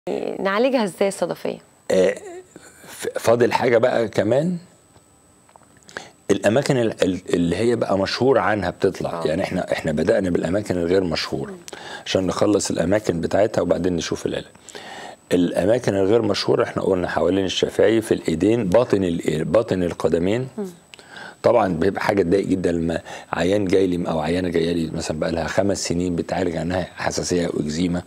نعالجها ازاي الصدفيه آه، ف- فاضل حاجه بقى كمان الاماكن ال- ال- اللي هي بقى مشهور عنها بتطلع آه. يعني احنا احنا بدانا بالاماكن الغير مشهوره عشان نخلص الاماكن بتاعتها وبعدين نشوف العلاج الاماكن الغير مشهوره احنا قلنا حوالين الشفايف الايدين باطن ال- باطن القدمين طبعا بيبقى حاجه تضايق جدا لما عيان جاي لي او عيانه جايه لي مثلا بقى لها خمس سنين بتعالج عنها حساسيه او اكزيما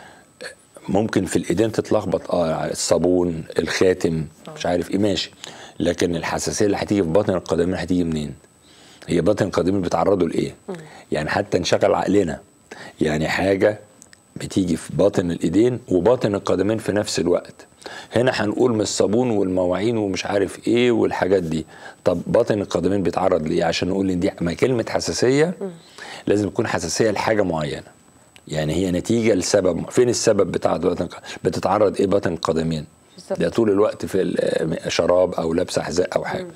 ممكن في الايدين تتلخبط اه الصابون الخاتم مش عارف ايه ماشي لكن الحساسيه اللي هتيجي في باطن القدمين هتيجي منين؟ هي باطن القدمين بيتعرضوا لايه؟ يعني حتى نشغل عقلنا يعني حاجه بتيجي في باطن الايدين وباطن القدمين في نفس الوقت هنا هنقول من الصابون والمواعين ومش عارف ايه والحاجات دي طب باطن القدمين بيتعرض لايه عشان نقول ان دي ما كلمه حساسيه لازم تكون حساسيه لحاجه معينه يعني هي نتيجه لسبب فين السبب بتاع باطن الق- بتتعرض ايه باطن القدمين بالظبط. ده طول الوقت في ال- شراب او لابسه حذاء او حاجه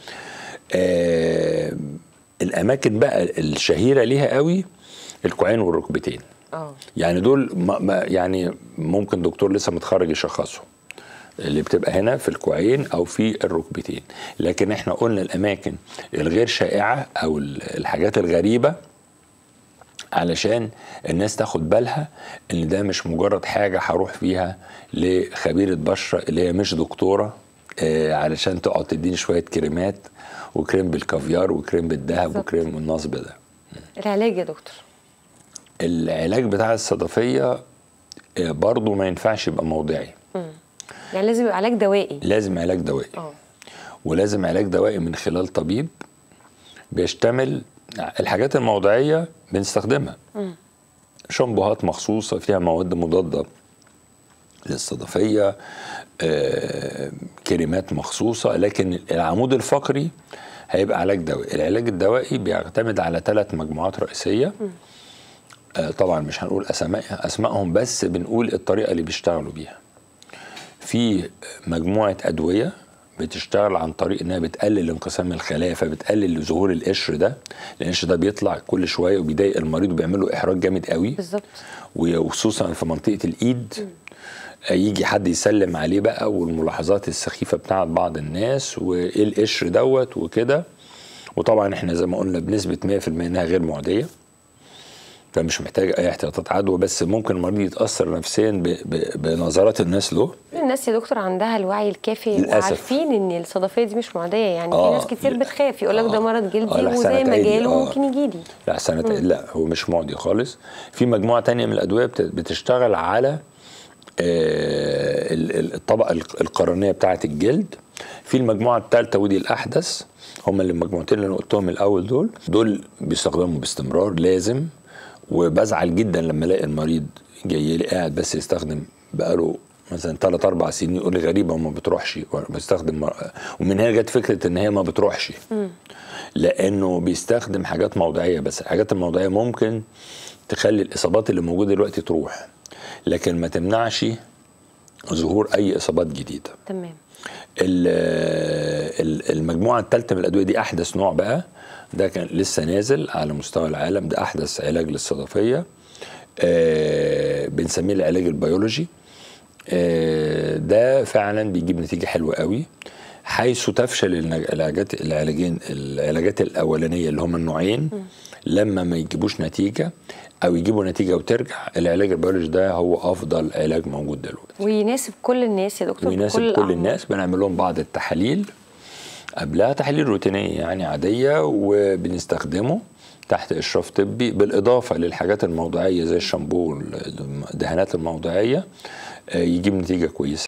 آه الاماكن بقى الشهيره ليها قوي الكوعين والركبتين اه يعني دول ما ما يعني ممكن دكتور لسه متخرج يشخصهم اللي بتبقى هنا في الكوعين او في الركبتين لكن احنا قلنا الاماكن الغير شائعه او ال- الحاجات الغريبه علشان الناس تاخد بالها ان ده مش مجرد حاجه هروح فيها لخبيره بشره اللي هي مش دكتوره آه علشان تقعد تديني شويه كريمات وكريم بالكافيار وكريم بالذهب بالظبط. وكريم النصب ده العلاج يا دكتور العلاج بتاع الصدفيه آه، برضه ما ينفعش يبقى موضعي يعني لازم يبقى علاج دوائي لازم علاج دوائي اه ولازم علاج دوائي من خلال طبيب بيشتمل الحاجات الموضعيه بنستخدمها شامبوهات مخصوصه فيها مواد مضاده للصدفيه آه، كريمات مخصوصه لكن العمود الفقري هيبقى علاج دوائي العلاج الدوائي بيعتمد على ثلاث مجموعات رئيسيه آه، طبعا مش هنقول اسماء اسمائهم بس بنقول الطريقه اللي بيشتغلوا بيها في مجموعه ادويه بتشتغل عن طريق انها بتقلل انقسام الخلايا فبتقلل ظهور القشر ده لان القشر ده بيطلع كل شويه وبيضايق المريض وبيعمل له احراج جامد قوي بالظبط وخصوصا في منطقه الايد يجي حد يسلم عليه بقى والملاحظات السخيفه بتاعت بعض الناس وايه القشر دوت وكده وطبعا احنا زي ما قلنا بنسبه 100% انها غير معديه فمش محتاج اي احتياطات عدوى بس ممكن المريض يتاثر نفسيا ب- ب- بنظرات الناس له الناس يا دكتور عندها الوعي الكافي للأسف. وعارفين ان الصدفيه دي مش معديه يعني آه، في ناس كتير لا. بتخاف يقول لك ده آه. مرض جلدي آه، لأحسن وزي ما أتعدي. جاله آه. ممكن يجي لي لا سنة لا هو مش معدي خالص في مجموعة تانية من الأدوية بت- بتشتغل على آه، ال- ال- الطبقة الق- القرنية بتاعة الجلد في المجموعة الثالثة ودي الأحدث هم اللي المجموعتين اللي أنا قلتهم الأول دول دول بيستخدموا باستمرار لازم وبزعل جدا لما الاقي المريض جاي لي قاعد بس يستخدم بقاله مثلا ثلاث اربع سنين يقول لي غريبه وما بتروحش بستخدم ومن هنا جت فكره ان هي ما بتروحش لانه بيستخدم حاجات موضعيه بس الحاجات الموضعيه ممكن تخلي الاصابات اللي موجوده دلوقتي تروح لكن ما تمنعش ظهور اي اصابات جديده تمام ال- ال- المجموعه الثالثه من الادويه دي احدث نوع بقى ده كان لسه نازل على مستوى العالم ده احدث علاج للصدفيه آه بنسميه العلاج البيولوجي آه ده فعلا بيجيب نتيجه حلوه قوي حيث تفشل النج- العلاجات العلاجين العلاجات الاولانيه اللي هم النوعين لما ما يجيبوش نتيجه او يجيبوا نتيجه وترجع العلاج البيولوجي ده هو افضل علاج موجود دلوقتي ويناسب كل الناس يا دكتور ويناسب كل, الأعمار. الناس بنعمل لهم بعض التحاليل قبلها تحاليل روتينيه يعني عاديه وبنستخدمه تحت اشراف طبي بالاضافه للحاجات الموضعيه زي الشامبو الدهانات الموضعيه آه، يجيب نتيجه كويسه